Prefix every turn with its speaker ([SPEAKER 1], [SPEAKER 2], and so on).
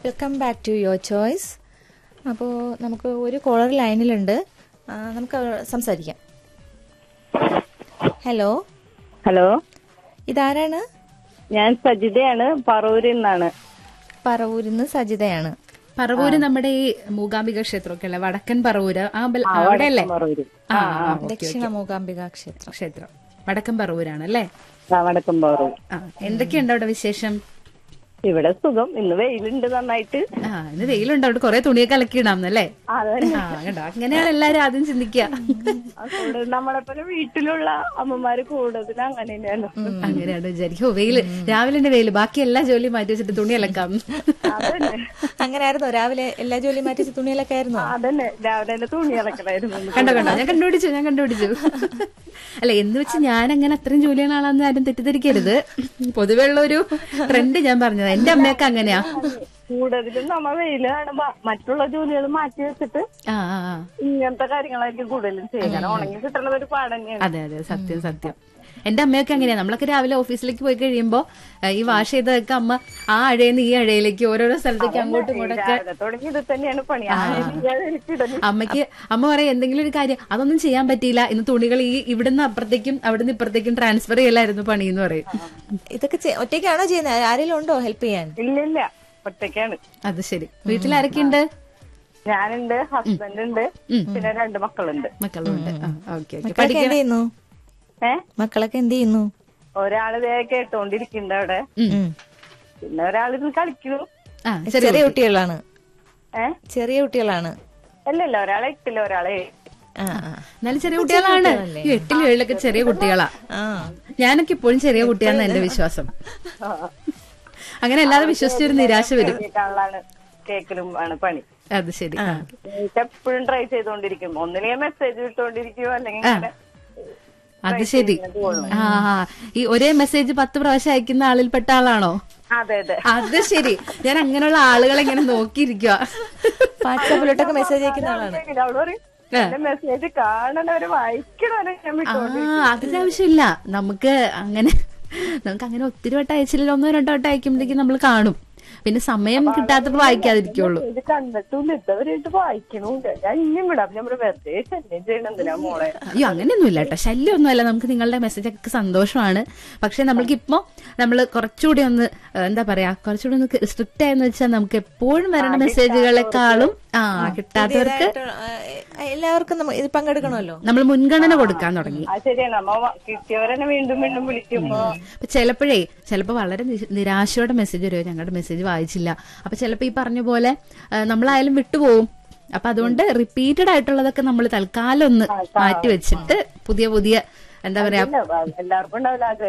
[SPEAKER 1] Welcome back to your choice അപ്പോൾ നമുക്ക് ഒരു കോളർ ലൈനിലുണ്ട് ആ, നമുക്ക് അവ- സംസാരിക്കാം ഹലോ
[SPEAKER 2] ഹലോ
[SPEAKER 1] ഇതാരാണ്
[SPEAKER 2] ഞാൻ സജിതയാണ് പറവൂരിൽ നിന്നാണ്
[SPEAKER 1] പറവൂരിൽ നിന്ന് സജിതയാണ്
[SPEAKER 3] പറവൂര് നമ്മുടെ ഈ മൂകാംബിക ക്ഷേത്രമൊക്കെ അല്ലേ വടക്കൻ പറവൂര് ആ അമ്പല അവിടെ അല്ലേ
[SPEAKER 2] പറവൂര്
[SPEAKER 3] ആ ആ, ഓക്കേ,
[SPEAKER 1] ദക്ഷിണ മൂകാംബിക ക്ഷേത്രം
[SPEAKER 3] ക്ഷേത്രം വടക്കൻ പറവൂരാണ് അല്ലേ
[SPEAKER 2] ആ, വടക്കം പറവൂർ
[SPEAKER 3] ആ എന്തൊക്കെയുണ്ട് അവിടെ വിശേഷം
[SPEAKER 2] ഇവിടെ സുഖം ഇന്ന് വെയിലുണ്ട് നന്നായിട്ട്
[SPEAKER 3] ആ ഇന്ന് വെയിലുണ്ട് അവിടെ കുറെ തുണിയൊക്കെ അലക്കിയിടാം അല്ലേ
[SPEAKER 2] അതന്നെ
[SPEAKER 3] ആ കണ്ടോ അങ്ങനെയാണ് എല്ലാരും ആദ്യം ചിന്തിക്കുക
[SPEAKER 2] അതുകൊണ്ട് നമ്മളെ പോലെ വീട്ടിലുള്ള അമ്മമാര് കൂടുതൽ അങ്ങനെ തന്നെയാണ്
[SPEAKER 3] അങ്ങനെയാണ് വിചാരിക്കും ഓ വെയില് രാവിലെ തന്നെ വെയില് ബാക്കി എല്ലാ ജോലിയും മാറ്റി വെച്ചിട്ട് തുണി അലക്കാം
[SPEAKER 2] അതന്നെ
[SPEAKER 1] അങ്ങനെ ആയിരുന്നോ രാവിലെ എല്ലാ ജോലിയും മാറ്റി വെച്ച് തുണിയിലൊക്കെ ആയിരുന്നോ
[SPEAKER 2] അതന്നെ രാവിലെ തന്നെ തുണി അലക്കലായിരുന്നു
[SPEAKER 3] കണ്ടോ കണ്ടോ ഞാൻ കണ്ടുപിടിച്ചു ഞാൻ കണ്ടുപിടിച്ചു അല്ല എന്ന് വെച്ച് ഞാൻ അങ്ങനെ അത്രയും ജോലി ചെയ്യുന്ന ആളാന്ന് ആരും തെറ്റിദ്ധരിക്കരുത് പൊതുവെ ഉള്ള ഒരു ട്രെൻഡ് ഞാൻ പറഞ്ഞത് എന്റെ അമ്മയൊക്കെ അങ്ങനെയാ
[SPEAKER 2] കൂടുതലും നമ്മ വെയില് കാണുമ്പോ മറ്റുള്ള ജോലികൾ മാറ്റി വെച്ചിട്ട്
[SPEAKER 3] ആ ആ ആ.
[SPEAKER 2] ഇങ്ങനത്തെ കാര്യങ്ങളായിരിക്കും കൂടുതലും ചെയ്യുക കാരണം ഉണങ്ങി കിട്ടുന്നത് ഒരു പാട് തന്നെയാണ്
[SPEAKER 3] അതെ അതെ സത്യം സത്യം എന്റെ അമ്മയൊക്കെ അങ്ങനെയാ നമ്മളൊക്കെ രാവിലെ ഓഫീസിലേക്ക് പോയി കഴിയുമ്പോ ഏഹ്, ഈ വാഷ് ചെയ്തതൊക്കെ അമ്മ ആ അഴയെന്ന് ഈ അഴയിലേക്ക് ഓരോരോ സ്ഥലത്തേക്ക് അങ്ങോട്ടും ഇങ്ങോട്ടൊക്കെ
[SPEAKER 2] രാവിലെ തുടങ്ങി ഇത് തന്നെയാണ് പണി എനിക്കിടല്
[SPEAKER 3] അമ്മയ്ക്ക് അമ്മ പറയാം എന്തെങ്കിലും ഒരു കാര്യം അതൊന്നും ചെയ്യാൻ പറ്റിയില്ല ഇന്ന് തുണികൾ ഈ ഇവിടുന്ന് അപ്പുറത്തേക്കും അവിടുന്ന് ഇപ്പുറത്തേക്കും ട്രാൻസ്ഫർ ചെയ്യലായിരുന്നു പണി എന്ന് പറയും
[SPEAKER 1] ഇതൊക്കെ ചെ- ഒറ്റയ്ക്കാണോ ചെയ്യുന്നത് ആരെങ്കിലും ഉണ്ടോ ഹെൽപ്പ് ചെയ്യാൻ
[SPEAKER 2] ഇല്ല ഇല്ല ഒറ്റയ്ക്കാണ്
[SPEAKER 3] അത് ശരി വീട്ടിൽ ആരൊക്കെയുണ്ട്
[SPEAKER 2] ഞാനുണ്ട് ഹസ്ബൻഡ് ഉണ്ട് പിന്നെ രണ്ട് മക്കളുണ്ട്
[SPEAKER 3] മക്കളുണ്ട് ഓക്കെ ഓക്കെ
[SPEAKER 1] മക്കളൊക്കെ എന്ത് ചെയ്യുന്നു
[SPEAKER 2] ഏ
[SPEAKER 1] മക്കളൊക്കെ എന്ത് ചെയ്യുന്നു
[SPEAKER 2] ഒരാള് ദേ കേട്ടോണ്ടിരിക്കുന്നുണ്ട് അവിടെ
[SPEAKER 1] ഉം.
[SPEAKER 2] പിന്നെ ഒരാളിരുന്ന് കളിക്കുന്നു
[SPEAKER 3] ആ
[SPEAKER 1] ചെറിയ കുട്ടികളാണ്
[SPEAKER 2] ഏ
[SPEAKER 1] ചെറിയ കുട്ടികളാണ്
[SPEAKER 2] അല്ലല്ല ഒരാളെ എട്ടില്ല ഒരാളെ ഏഴ്.
[SPEAKER 1] ആ ആ.
[SPEAKER 3] എന്നാലും ചെറിയ കുട്ടികളാണ് ഈ എട്ടിലും ഏഴിലൊക്കെ ചെറിയ കുട്ടികളാ
[SPEAKER 1] ആ
[SPEAKER 3] ഞാനൊക്കെ ഇപ്പോഴും ചെറിയ കുട്ടിയാണെന്ന് എന്റെ വിശ്വാസം
[SPEAKER 2] ആ.
[SPEAKER 3] അങ്ങനെ അല്ലാതെ വിശ്വസിച്ചൊരു നിരാശ വരും
[SPEAKER 2] കേൾക്കാനുള്ളതാണ് കേക്കലും ആണ് പണി
[SPEAKER 3] അത് ശരി ആ.
[SPEAKER 2] എനിക്ക് എപ്പോഴും ട്രൈ ചെയ്തോണ്ടിരിക്കും ഒന്നിലെ മെസ്സേജ് വിട്ടോണ്ടിരിക്കുവോ അല്ലെങ്കിൽ ഇങ്ങനെ
[SPEAKER 3] അത് ശരി ആ ആ. ഈ ഒരേ മെസ്സേജ് പത്ത് പ്രാവശ്യം അയക്കുന്ന ആളിൽപ്പെട്ട ആളാണോ
[SPEAKER 2] അതെ അതെ
[SPEAKER 3] അത് ശരി ഞാൻ അങ്ങനെയുള്ള ആളുകളെ ഇങ്ങനെ നോക്കിയിരിക്കുക
[SPEAKER 1] വാട്സാപ്പിലോട്ടൊക്കെ മെസ്സേജ് അയക്കുന്ന ആളാണ്
[SPEAKER 2] അവള് പറയും മെസ്സേജ് കാണണവരെ വായിക്കണവരെ ഞാൻ
[SPEAKER 3] ആ
[SPEAKER 2] വിട്ടോണ്ടി
[SPEAKER 3] അതിന്റെ ആവശ്യമില്ല നമുക്ക് അങ്ങനെ നമുക്ക് അങ്ങനെ ഒത്തിരി വട്ടം അയച്ചില്ല ഒന്നോ രണ്ടോ വട്ടം അയക്കുമ്പോഴേക്കും നമ്മൾ കാണും പിന്നെ സമയം കിട്ടാത്തപ്പോ വായിക്കാതിരിക്കുള്ളൂ
[SPEAKER 2] ഇത് കണ്ടിട്ടില്ല ഇതവരായിട്ട് വായിക്കണമില്ല ഞാൻ ഇനിയും വിടാം നമ്മൾ വെറുതെ ശല്യം ചെയ്യണെന്തിനാ മോളെ
[SPEAKER 3] അയ്യോ അങ്ങനെയൊന്നുമില്ല കേട്ടോ ശല്യമൊന്നുമല്ല നമുക്ക് നിങ്ങളുടെ മെസ്സേജ് ഒക്കെ സന്തോഷമാണ് പക്ഷെ നമ്മൾക്കിപ്പോ നമ്മൾ കുറച്ചുകൂടി ഒന്ന് ഏഹ്, എന്താ പറയാ കുറച്ചുകൂടി ഒന്ന് സ്ട്രിക്റ്റ് ആയെന്ന് വെച്ചാൽ നമുക്ക് എപ്പോഴും വരണ മെസ്സേജുകളെക്കാളും ആ കിട്ടാത്തവർക്ക്
[SPEAKER 1] ആ, എല്ലാവർക്കും നമ്മ- ഇത് പങ്കെടുക്കണമല്ലോ
[SPEAKER 3] നമ്മൾ മുൻഗണന കൊടുക്കാൻ തുടങ്ങി
[SPEAKER 2] ആ ശരിയാണ് നമ്മ വ- കിട്ടിയവരെന്നെ വീണ്ടും വീണ്ടും വിളിക്കുമ്പോ
[SPEAKER 3] അപ്പൊ ചിലപ്പോഴേ ചിലപ്പോൾ വളരെ നി- നിരാശയോടെ മെസ്സേജ് വരുമോ ഞങ്ങളുടെ മെസ്സേജ് വായിച്ചില്ല അപ്പൊ ചിലപ്പോൾ ഈ പറഞ്ഞ പോലെ ആ, നമ്മളായാലും വിട്ടുപോകും അപ്പൊ അതുകൊണ്ട് റിപ്പീറ്റഡ് ആയിട്ടുള്ളതൊക്കെ നമ്മൾ തൽക്കാലം ഒന്ന് മാറ്റി വെച്ചിട്ട് പുതിയ പുതിയ എന്താ പറയാ
[SPEAKER 2] എല്ലാവർക്കും ഉണ്ടാവില്ല ആഗ്രഹം